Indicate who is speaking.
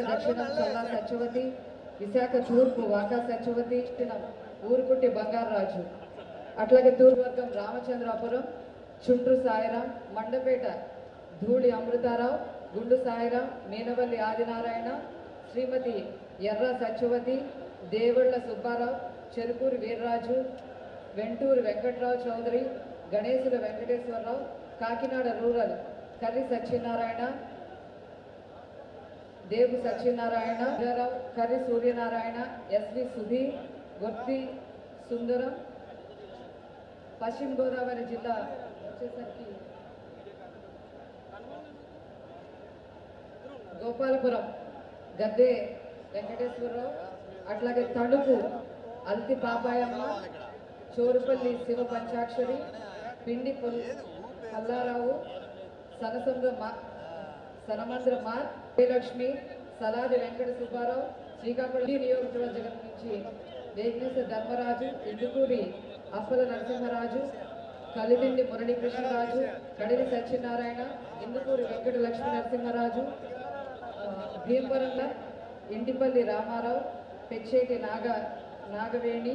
Speaker 1: దక్షిణం చల్లా సత్యవతి విశాఖ తూర్పు వాకా సత్యవతి దక్షిణం ఊరుకుట్టి బంగారరాజు అట్లాగే తూర్పు వర్గం రామచంద్రాపురం చుండ్రు సాయిరాం మండపేట ధూళి అమృతారావు గుండు సాయిరాం మీనవల్లి ఆదినారాయణ శ్రీమతి ఎర్ర సత్యవతి దేవళ్ళ సుబ్బారావు చెరుకూరి వీర్రాజు వెంటూరు వెంకట్రావు చౌదరి గణేశుల వెంకటేశ్వరరావు కాకినాడ రూరల్ కర్రి సత్యనారాయణ దేవు సత్యనారాయణ రావు కర్రి సూర్యనారాయణ ఎస్వి సుధీర్ గొత్తి సుందరం పశ్చిమ గోదావరి జిల్లా వచ్చేసరికి గోపాలపురం గద్దే వెంకటేశ్వరరావు అట్లాగే తణుకు అల్తి పాపాయమ్మ చోరుపల్లి శివ పంచాక్షరి పిండి పొల్ పల్లారావు సనసంద్ర మా సనమంద్ర మార్ లక్ష్మి సలాది వెంకట సుబ్బారావు శ్రీకాకుళం ఈ నియోజకవర్గం నుంచి వేగ్నేశ ధర్మరాజు ఇందుకూరి అప్పల నరసింహరాజు కలిదిండి మురళీకృష్ణరాజు కడిలి సత్యనారాయణ ఇందుకూరి వెంకట లక్ష్మీ నరసింహరాజు ఆ, భీమవరంలో ఇంటిపల్లి రామారావు పెచ్చేటి నాగ నాగవేణి